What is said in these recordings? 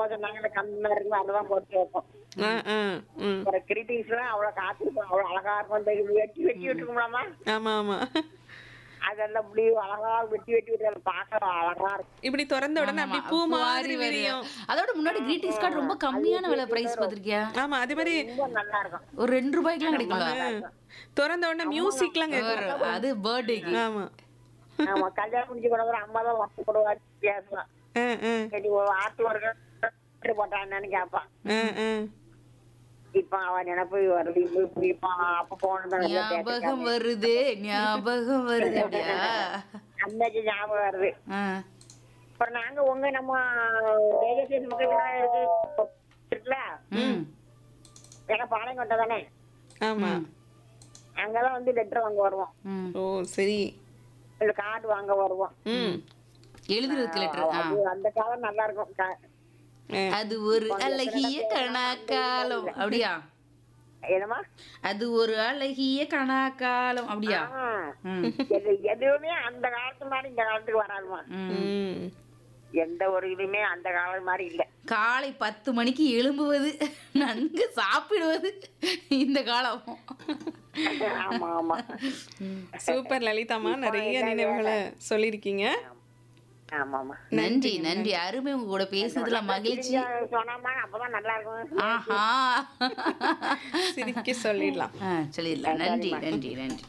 அம்மா சொன்னாங்க கம்மியா இருக்கும் அதெல்லாம் போட்டு வைப்போம் ஆ ஆ ம் அப்புறம் கிரிட்டிக்ஸ் எல்லாம் அவ்வளவு காத்திருக்கும் அவ்வளவு அழகா இருக்கும் இந்த வெட்டி வெட்டி விட்டுருக்கோம்லாமா ஆமா ஆமா அதெல்லாம் இப்படி அழகா வெட்டி வெட்டி விட்டு அதை பார்க்க அழகா இருக்கும் இப்படி திறந்த உடனே அப்படி பூ மாதிரி விரியும் அதோட முன்னாடி கிரீட்டிங்ஸ் கார்டு ரொம்ப கம்மியான விலை பிரைஸ் பாத்திருக்கியா ஆமா அதே மாதிரி ரொம்ப நல்லா இருக்கும் ஒரு ரெண்டு ரூபாய்க்குலாம் கிடைக்குங்களா திறந்த உடனே மியூசிக்லாம் கேட்கும் ஒரு- அது பர்த்டேக்கு ஆமா ஆமா கல்யாணம் முடிஞ்சு கூட அம்மா தான் வருத்தப்படுவா பேசலாம் ஆ ஆ சரி ஒரு ஆட்டு ஒரு போட்டா என்னன்னு கேட்பான் ஆ ஆ இப்ப அவன் நினைப்பு வருது இப்ப இப்படி இப்ப அப்ப போனதான் ஞாபகம் வருது ஞாபகம் வருது அப்படியா அன்னைக்கு ஞாபகம் வருது ஆ. அப்புறம் நாங்க உங்க நம்ம ரேடியோ ஸ்டேஷன் பக்கத்துல இருக்கு இருக்குல்ல ம் எங்க பாளையங்கோட்டை தானே ஆமா அங்கதான் வந்து லெட்டர் வாங்க வருவோம் ம் ஓ சரி இல்ல கார்டு வாங்க வருவோம் ம் எழுதுறதுக்கு லெட்டர் அது அந்த காலம் நல்லா இருக்கும் கா- ஆ. அது ஒரு அழகிய கணக்காலம் அப்படியா என்னமா அது ஒரு அழகிய கணக்காலம் அப்படியா ஆ. ம் எது- எதுவுமே அந்த காலத்து மாதிரி இந்த காலத்துக்கு வராதுமா ம். ம் எந்த ஒரு இதுவுமே அந்த காலம் மாதிரி இல்ல காலை பத்து மணிக்கு எழும்புவது நன்கு சாப்பிடுவது இந்த காலம் ஆமா ஆமா சூப்பர் லலிதாமா நிறைய நினைவுகளை சொல்லியிருக்கீங்க ஆமா ஆமா நன்றி நன்றி அருமை உங்க கூட பேசுனதுல மகிழ்ச்சி சொன்னாமா அப்பதான் நல்லா இருக்கும் ஆஹா சிரிக்க சொல்லிடலாம் ஆ, சொல்லிடலாம் நன்றி நன்றி நன்றி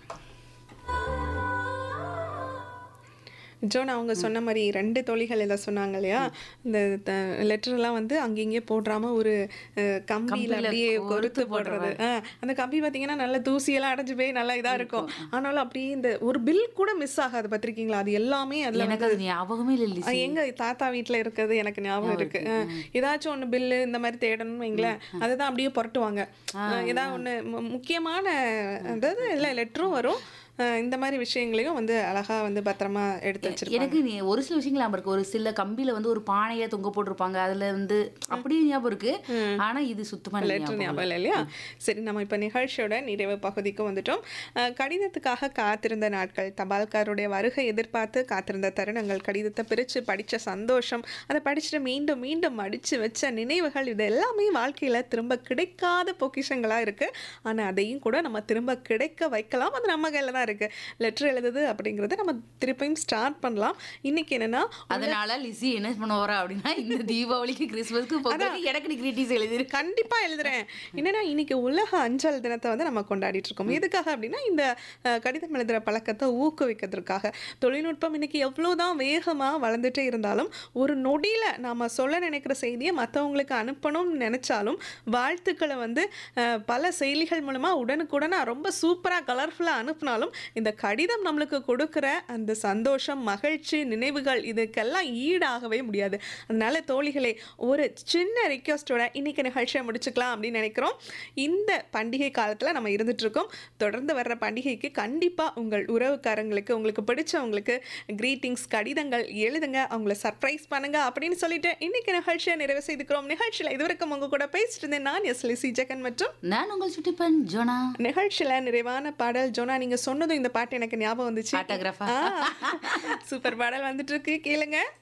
ஜோன் அவங்க சொன்ன மாதிரி ரெண்டு தோழிகள் இதை சொன்னாங்க இல்லையா இந்த லெட்டர்லாம் வந்து அங்கங்கே போடாம ஒரு அஹ், கம்பியில கம்பியில அப்படியே கோர்த்து கொறுத்து போடுறது ஆ, அந்த கம்பி பார்த்தீங்கன்னா நல்ல தூசியெல்லாம் அடைஞ்சு போய் நல்லா இதா இருக்கும் ஆனாலும் அப்படியே இந்த ஒரு பில் கூட மிஸ் ஆகாது பார்த்திருக்கீங்களா அது எல்லாமே அதுல எனக்கு அது ஞாபகமே இல்லை ஆ, லிசி எங்க தாத்தா வீட்ல இருக்கிறது எனக்கு ஞாபகம் இருக்கு ஆ, ஏதாச்சும் ஒண்ணு பில்லு இந்த மாதிரி தேடணும்னு வைங்களேன் அதை தான் அப்படியே புரட்டுவாங்க ஆ, ஏதாவது ஒண்ணு மு- முக்கியமான அதாவது இல்லை லெட்டரும் வரும் ஆ, இந்த மாதிரி விஷயங்களையும் வந்து அழகா வந்து பத்திரமா எடுத்து வச்சிருப்பாங்க எனக்கு நீ ஒரு சில விஷயங்கள் ஞாபகம் இருக்கு ஒரு சில கம்பியில வந்து ஒரு பானையை தொங்க போட்டிருப்பாங்க அதுல வந்து அப்படியே ஞாபகம் இருக்கு ஆனா இது சுத்தமா எனக்கு லெட்டர் ஞாபகம் ஞாபகம் இல்லை இல்லையா சரி நம்ம இப்போ நிகழ்ச்சியோட நிறைவு பகுதிக்கு வந்துட்டோம் அஹ், கடிதத்துக்காக காத்திருந்த நாட்கள் தபால்காருடைய வருகை எதிர்பார்த்து காத்திருந்த தருணங்கள் கடிதத்தை பிரித்து படித்த சந்தோஷம் அதை படிச்சுட்டு மீண்டும் மீண்டும் அடித்து வச்ச நினைவுகள் இது எல்லாமே வாழ்க்கையில் திரும்ப கிடைக்காத பொக்கிஷங்களாக இருக்குது ஆனால் அதையும் கூட நம்ம திரும்ப கிடைக்க வைக்கலாம் அது நம்ம கையில் தான் இருக்குது லெட்டர் எழுதுது அப்படிங்கிறத நம்ம திருப்பியும் ஸ்டார்ட் பண்ணலாம் இன்னைக்கு என்னென்னா அதனால லிசி என்ன பண்ண போறா அப்படின்னா இந்த தீபாவளிக்கு கிறிஸ்மஸ்க்கு பொங்கலுக்கு எனக்கு நீ கிரீட்டிங்ஸ் எழுதிரு கண்டிப்பா எழுதுறேன் என்னன்னா இன்னைக்கு உலக அஞ்சல் தினத்தை வந்து நம்ம கொண்டாடிட்டு இருக்கோம் எதுக்காக அப்படின்னா இந்த அஹ், கடிதம் எழுதுற பழக்கத்தை ஊக்குவிக்கிறதுக்காக தொழில்நுட்பம் இன்னைக்கு எவ்வளவுதான் வேகமா வளர்ந்துட்டே இருந்தாலும் ஒரு நொடியில நாம சொல்ல நினைக்கிற செய்தியை மற்றவங்களுக்கு அனுப்பணும்னு நினைச்சாலும் வாழ்த்துக்களை வந்து அஹ், பல செயலிகள் மூலமா உடனுக்குடனா ரொம்ப சூப்பரா கலர்ஃபுல்லா அனுப்புனாலும் இந்த கடிதம் நம்மளுக்கு கொடுக்குற அந்த சந்தோஷம் மகிழ்ச்சி நினைவுகள் இதுக்கெல்லாம் ஈடாகவே முடியாது அதனால தோழிகளே ஒரு சின்ன ரிக்வஸ்டோட இன்னைக்கு நிகழ்ச்சியை முடிச்சுக்கலாம் அப்படின்னு நினைக்கிறோம் இந்த பண்டிகை காலத்தில் நம்ம இருந்துட்டு இருக்கோம் தொடர்ந்து வர்ற பண்டிகைக்கு கண்டிப்பாக உங்கள் உறவுக்காரங்களுக்கு உங்களுக்கு பிடிச்சவங்களுக்கு கிரீட்டிங்ஸ் கடிதங்கள் எழுதுங்க அவங்கள சர்ப்ரைஸ் பண்ணுங்க அப்படின்னு சொல்லிட்டு இன்னைக்கு நிகழ்ச்சியை நிறைவு செய்துக்கிறோம் நிகழ்ச்சியில் இதுவரைக்கும் உங்க கூட பேசிட்டு இருந்தேன் நான் எஸ் லிசி ஜெகன் மற்றும் நான் உங்கள் சுட்டிப்பன் ஜோனா நிகழ்ச்சியில நிறைவான பாடல் ஜோனா நீங்க சொன்னதும் இந்த பாட்டு எனக்கு ஞாபகம் வந்துச்சு ஆட்டோகிராஃபா சூப்பர் பாடல் வந்துட்டு இருக்கு கேளுங்க